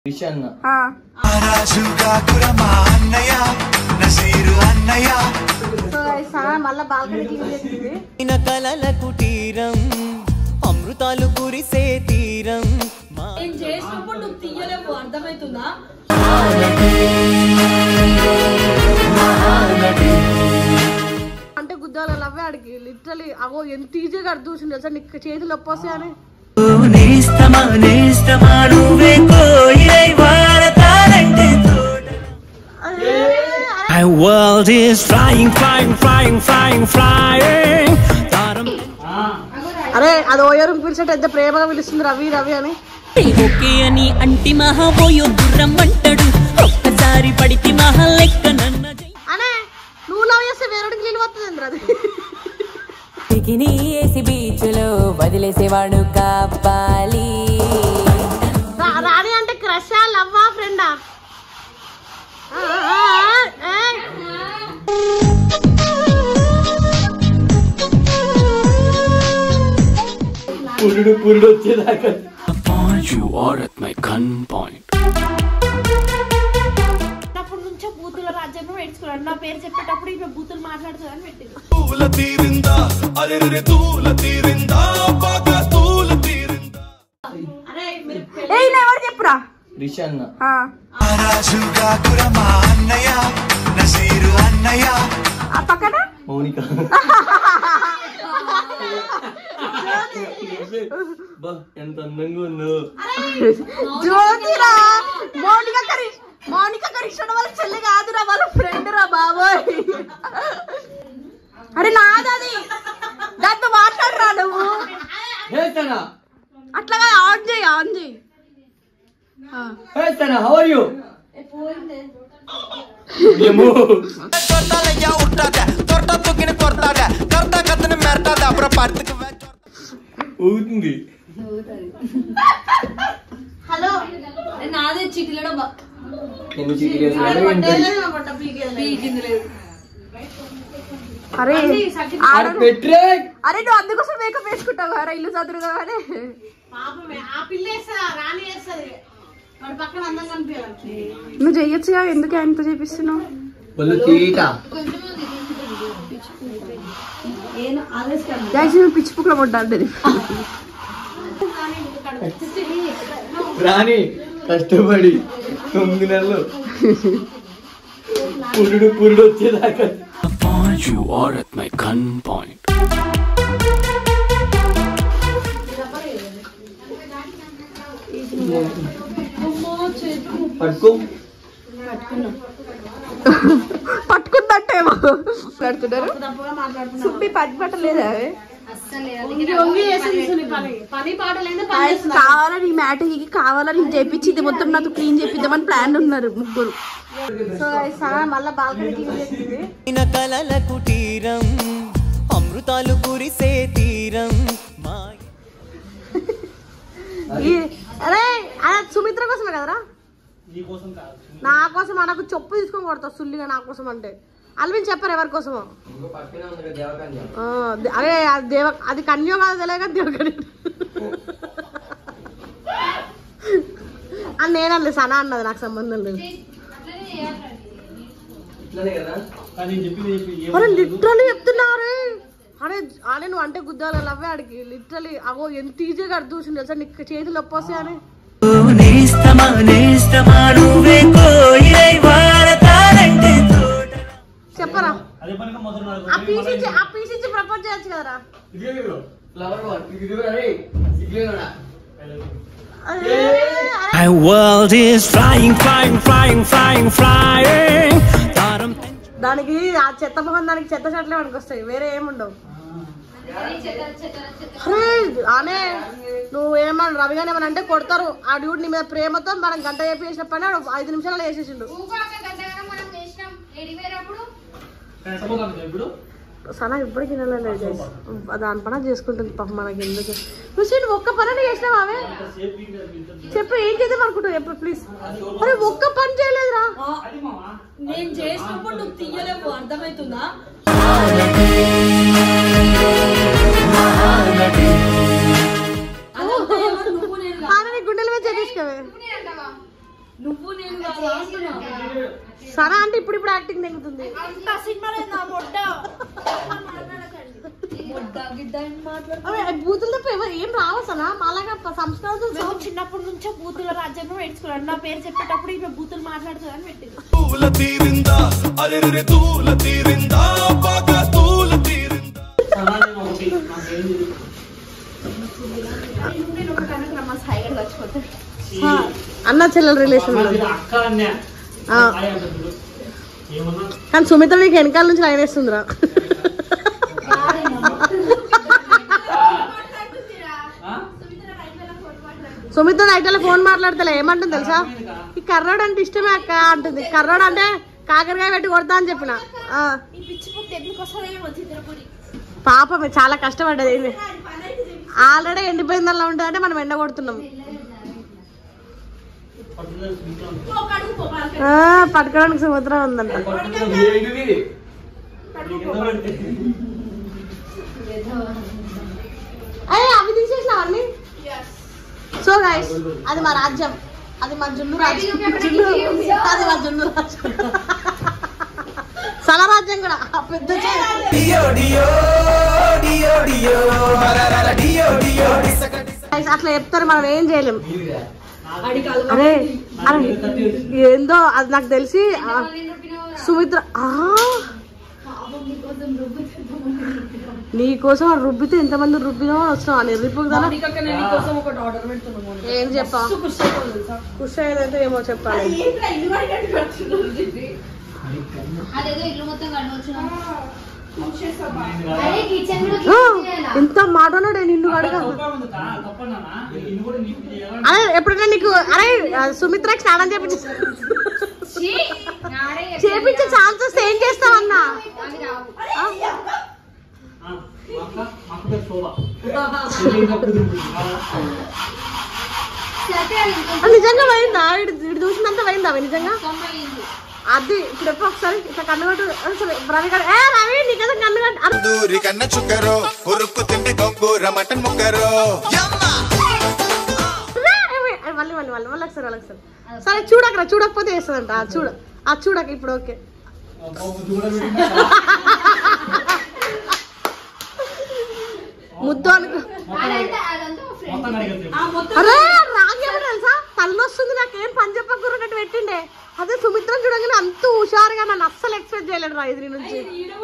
విషన్న ఆ, రాజుగా కురమా అన్నయ్య నసీరు అన్నయ్య సో guys, సనా మళ్ళా బాల్కనీ క్లీన్ చేసింది ఇన కలల కుటీరం అమృతాలు కురిసే తీరం మా నేను చేసినప్పుడు నువ్వు తీయలేవు అర్థమవుతుందా అంటే గుద్దాల లవ్వే అడిగి లిటరలీ అగో ఎంత ఈజీగా అర్థం చూసింది తెలుసా నీకు చేతులు నొప్పి వస్తాయని నేస్తమా నేస్తమా నువ్వే కోయిలై వారతానంటే తోట My world is flying, flying, flying, flying, flying. తారం అరే అది ఓయరు పిలిచేట ఎంత ప్రేమగా పిలుస్తుంది రవి రవి అని ఓకే అని అంటి మహాబోయో గుర్రం అంటాడు ఒక్కసారి పడితి మహా లెక్క నన్న అనే నువ్వు లవ్ చేస్తే వేరేడికి నీళ్ళు వస్తుంది అది బికినీ వేసి బీచ్ లో వదిలేసేవాడు కాపాలి రా- రాణి అంటే క్రషా లవ్వా ఫ్రెండా పురుడు పురుడు వచ్చేదాకా You are at my gun point. అప్పటి నుంచే బూతుల రాజ్యం పెట్టుకున్నాడు నా పేరు చెప్పేటప్పుడు ఈమె బూతులు మాట్లాడుతుందని పెట్టింది తూల తీరిందా అరెరె తూల తీరిందా బాగా తూల తీరిందా ఏ ఎవరు చెప్పురా విషన్న రాజుగా కురమా అన్నయ్య నసీరు అన్నయ్య ఆ పక్కన మౌనిక బా ఎంత అందంగా ఉందో జ్యోతిరా మౌనిక కరి మౌనిక కరీక్షణ వాళ్ళ చెల్లి కాదురా వాళ్ళ ఫ్రెండ్ రా బాబోయ్ అరే నాదది దాంతో మాట్లాడరా నువ్వు హే సనా అట్లాగా ఆన్ చేయి ఆన్ చేయి ఆ. Hey Sana how are you ఏమో కొడతాలయ్యా ఉంటాద తొట్ట తొక్కిన కొడతాడ కర్త కథను మెరటాద అప్పుడు పర్తికి ఊగుతుంది హలో నాదే చిటిలడం ఎన్ని చీటీ వేసాడు పీకింది లేదు అరే ఆడ పెట్రే అరే నువ్వు అందుకోసం మేకప్ వేసుకుంటావు అరే ఇల్లు చదురుగా అని ఆ పిల్ల వేస్తా రాణి వేస్తుంది వాడి పక్కన అందంగా అనిపించాలి నువ్వు చెయ్యొచ్చుగా ఎందుకు ఆయనతో చేపిస్తున్నావు ఒళ్ళు తీట యాక్చువల్ పిచ్చి పుక్కల పడ్డాడు రాణి కష్టపడి తొమ్మిది నెలలు పురుడు పురుడు వచ్చేదాకా You are at my gun point. పట్టుకో పట్టుకుందంటేమో పెడుతున్నారు సుబ్బి పట్టు పట్టలేదా అవి? పని పని పాట లేదు Guys, కావాలని ఈ మ్యాటకి కావాలని చేపించి ఇది మొత్తం నాకు క్లీన్ చేపిద్దామని ప్లాన్ ఉన్నారు ముగ్గురు సో మళ్ళీ బాల్కనీ క్లీన్ చేసింది ఇన కలల కుటీరం అమృతాలు కురిసే తీరం మా ఈ- అరే అదే సుమిత్ర కోసమే కదరా నా కోసం నాకు చెప్పు తీసుకొని కొడతా సుల్లిగా నా కోసం అంటే అల్విన్ చెప్పారు ఎవరి కోసమో ఆ, దే- అరే అది దేవ అది కన్యో కాదు తెలియక దేవకని అని నేనన్నది సనా అన్నది నాకు సంబంధం లేదు ఇట్లానే కదా అరే లిటరలీ చెప్తున్నారు అరే అరే నువ్వు అంటే గుద్దాల లవ్వే అడిగి లిటరలీ అగో ఎంత ఈజీగా అర్థం చూసింది తెలుసా నీకు చేతులు నొప్పి వస్తాయని నేస్తమా నేస్తమా నువ్వే కోయిలై వారతానంటే తోట చెప్పరా ఆ పీస్ ఇచ్చి ఆ పీస్ ఇచ్చి ప్రపోజ్ చేయొచ్చు కదరా ఫ్లవర్ వాట్ ఇది అరే ఇట్లేనా అరే, అరే, My world is flying, flying, flying, flying, flying. తారం దానికి ఆ చెత్త మొహం దానికి చెత్త చెట్లే మనకి వస్తాయి వేరే ఏముండవు అరే, అనే నువ్వు ఏమన్నా రవి గాని ఏమన్నా అంటే కొడతారు ఆ డ్యూడ్ నీ మీద ప్రేమతో మనం గంట చెప్పి చేసిన పని ఆడు ఐదు నిమిషాలు వేసేసిండు సనా ఇప్పటికి వినలేదు దాని పని అది చేసుకుంటుంది పాపం మనకి ఎందుకు నువ్వు నువ్వు ఒక్క పని చేసినావు అవే చెప్పు ఏం చేద్దాం అనుకుంటావు చెప్పు ప్లీజ్ అరే ఒక్క పని చేయలేదురా నేను చేసినప్పుడు నువ్వు తీయలేవు అర్థమవుతుందా ఆమె నీ గుండెల మీద చేసేసుకోవే నువ్వు నేను కాదు అంటున్నా. సనా అంటే ఇప్పుడు ఇప్పుడు యాక్టింగ్ తెగుతుంది అంత సినిమాలో నా మొట్ట మొట్ట గిడ్డ అని మాట్లాడు అవి బూతులు తప్ప ఎవరు ఏం రావా సనా మాలాగా సంస్కృతం మేము చిన్నప్పటి నుంచే బూతుల రాజ్యాంగం నేర్చుకున్నాను నా పేరు చెప్పేటప్పుడు ఈమె బూతులు మాట్లాడుతుందని పెట్టింది తూల తీరిందా అరెరె తూల తీరిందా బాగా తూల తీరిందా సమాధానం ఒకటి మాకేం తెలియదు. నేను ఒక కనుక రమ్మ సాయిగా చచ్చిపోతాను అన్న చెల్లెల రిలేషన్ అమ్మ, అక్క అన్న ఆ. హాయ్ అంటారు చూడు. ఏమన్నా కానీ సుమిత్ర నీకు వెనకాల నుంచి లైన్ వేస్తుందిరా ఆ? సుమిత్ర నైట్ ఫోన్ మాట్లాడతలే ఏమంటుంది తెలుసా ఈ కర్రోడు అంటే ఇష్టమే అక్క అంటుంది కర్రోడు అంటే కాకరకాయ పెట్టి కొడతా అని చెప్పిన ఆ, ఈ పిచ్చి పుట్టి ఎందుకు వస్తుందేమో చిత్రపురి పాపమే చాలా కష్టపడ్డది ఈమె. ఆల్రెడీ ఎండిపోయిందల్లా ఉంటుంది అంటే మనం ఎండ కొడుతున్నాం పట్టుదల ఇంట్లో ఉంది. ఒక అడుగు పో, వాళ్ళకి. ఆ, పట్టుకోవడానికి సుమిత్ర ఉందంట పట్టుదల ఏంటిది? నీకు ఎంత పడితే? అయ్యే అవి తీసేసినావన్నీ Yes. సో గైస్ అది మా రాజ్యం అది మా జున్ను రాజ్యం జున్ను అది మా జున్ను రాజ్యం సల రాజ్యం కూడా ఆ పెద్ద చే- డియో డియో డియో డియో బరరర డియో డియో డిసక Guys, అట్లా చెప్తారు మనం ఏం చేయలేం నీదిరా. అరే అరే ఏందో అది నాకు తెలిసి ఆ, సుమిత్ర ఆ నీ కోసం రుబ్బితే ఎంతమంది రుబ్బినా వస్తాం అని రుబ్బుదానా ఏం చెప్పా ఖుషి అయ్యేదైతే ఏమో చెప్పాలి ఏంట్రా ఇల్లు కడిగట్టు కడుతున్నావు ఇది? అదేదో ఇల్లు మొత్తం కడవచ్చు చూసేసావా? అదే కిచెన్ లో ఆ, ఎంత మాట అన్నాడే నిన్ను అడగ తప్ప ఉంది కా? తప్పన్నానా? ఇల్లు కూడా నీకు చేయాలని అరే ఎప్పుడైనా నీకు అరే ఆ, సుమిత్రకి స్నానం చేపించి చేపించే ఛాన్సెస్ ఏం చేస్తావన్నా ఆ, మా అక్క మా అక్క పేరు శోభ. పెళ్లి ఇంకా కుదిరింది. ఆ, ఆ, నిజంగా పోయిందా ఇటు ఇటు చూసినంత పోయిందా అవి నిజంగా అది ఇప్పుడు ఎప్పుడు ఒకసారి ఇట్లా కన్ను కట్టు అరే, సరే, రవి గారు ఏ రవి నీకేదో కన్ను కట్టు అరే, దూరి కన్న చుక్కరో ఉరుక్కు తిండి గొంగూర మటన్ ముక్కరో యమ్మ రే, ఏ, ఏ, మళ్ళీ మళ్ళీ మళ్ళీ మళ్ళీ ఒకసారి మళ్ళీ ఒకసారి సరే చూడకరా చూడకపోతే వేస్తుందంట ఆ చూడ ఆ చూడక ఇప్పుడు ఓకే అబ్బా, ముద్దు కూడా పెట్టిందా? ముద్దు అనుకో మొత్తం కడిగేది. అరే రాగి ఎవరు తెలుసా తలనొస్తుంది నాకేం పని చెప్పకూరటట్టు పెట్టిండే అదే సుమిత్రం చూడగానే అంత హుషారుగా నన్ను అస్సలు ఎక్స్పెక్ట్ చేయలేడు రా ఇది నుంచి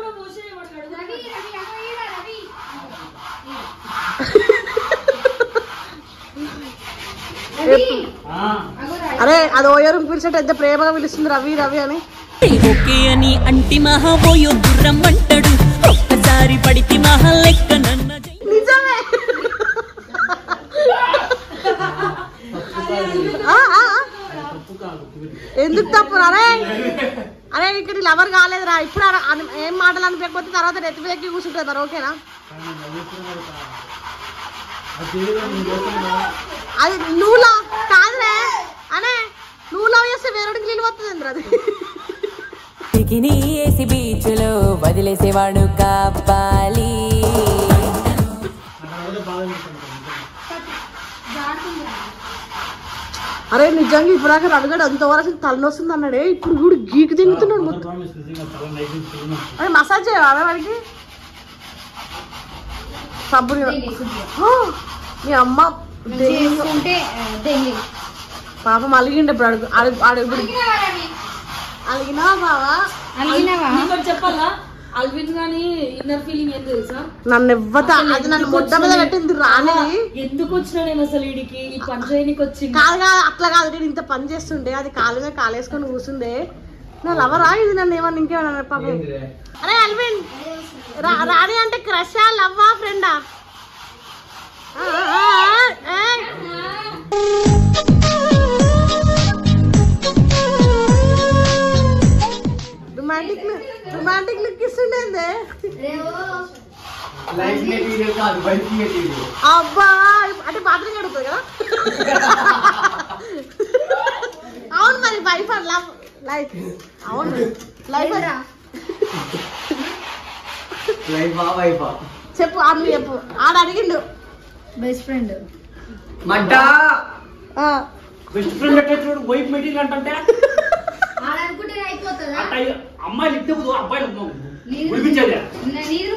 ఆ, అరే అది ఓయరం పిలిచేట ఎంత ప్రేమగా పిలుస్తుంది రవి రవి అని ఓకే అని అంటి మహాబోయో గుర్రం అంటాడు ఒక్కసారి పడితి మహా లెక్క నన్న జై నిజమే ఆ, ఆ, ఆ. తప్పు కాదు కుదిరింది. ఎందుకు తప్పు అరే అరే ఇక్కడ లవర్ కాలేదురా ఇప్పుడు అర- అన- ఏం మాటలు అనిపించకపోతే తర్వాత నెత్తి మీద ఎక్కి కూర్చుంటుంది మరి ఓకేనా కానీ నేను నవ్వుతున్నాను కదా. అది తెలియదు, నేను చేస్తున్నా. అది నువ్వు లవ్ కాదురే అనే నువ్వు లవ్ చేస్తే వేరొడికి నీళ్ళు వస్తుంది అది బికినీ వేసి బీచ్ లో వదిలేసేవాడు కాపాలి అక్కడ పోతే బాధ అనిపిస్తుంది నిజంగా. అరే నిజంగా ఇప్పుడు దాకా అడగడు అంత వరకు తలనొస్తుంది అన్నాడే ఇప్పుడు కూడా గీకి తింగుతున్నాడు మదర్ మొత్తం ప్రామిస్ నిజంగా చాలా నైస్ చేస్తున్నాం. అరే మసాజ్ చేయవా వాడికి సబ్బుని ఆ, మీ అమ్మ దెయ్యం. చేసుకుంటే దెంగి పాపం అలిగిండు ఇప్పుడు అడుగు అడుగు అడుగు ఇప్పుడు అలిగినా బావా అలిగినవా ఇంకోటి చెప్పాలా అల్విన్ గాని ఇన్నర్ ఫీలింగ్ ఏంటి తెలుసా నన్ను ఇవ్వత అది నన్ను ముద్ద మీద పెట్టింది రానిది ఎందుకు వచ్చినా నేను అసలు వీడికి ఈ పంచాయతీకి వచ్చింది కాదు కాదు అట్లా కాదు నేను ఇంత పని చేస్తుండే అది కాలు మీద కాలేసుకొని కూర్చుండే నా లవరా ఇది నన్ను ఏమన్నా ఇంకేమన్నా పాపం ఏంటిదే? అరే అల్విన్ రా- రాణి అంటే క్రషా లవ్వా ఫ్రెండా రొమాంటిక్ రొమాంటిక్ లుక్ ఇస్తుండే లైఫ్ మెటీరియల్ కాదు బైక్ మెటీరియల్ అబ్బా అంటే బాత్రూమ్ కడుగుతుంది కదా అవును మరి వైఫ్ లవ్ లైఫ్ అవును లైఫ్ లైఫ్ ఆ వైఫ్ ఆ చెప్పు ఆమె చెప్పు ఆడ అడిగిండు బెస్ట్ ఫ్రెండ్ మడ్డా ఆ, బెస్ట్ ఫ్రెండ్ ఎట్లా చూడు వైఫ్ మీటింగ్ అంటే ఆడ అనుకుంటే అయిపోతుందా అట్ట అమ్మాయిలు ఇస్తే కుదరదు, అబ్బాయిలు నీరు- విడిపించేది నీరు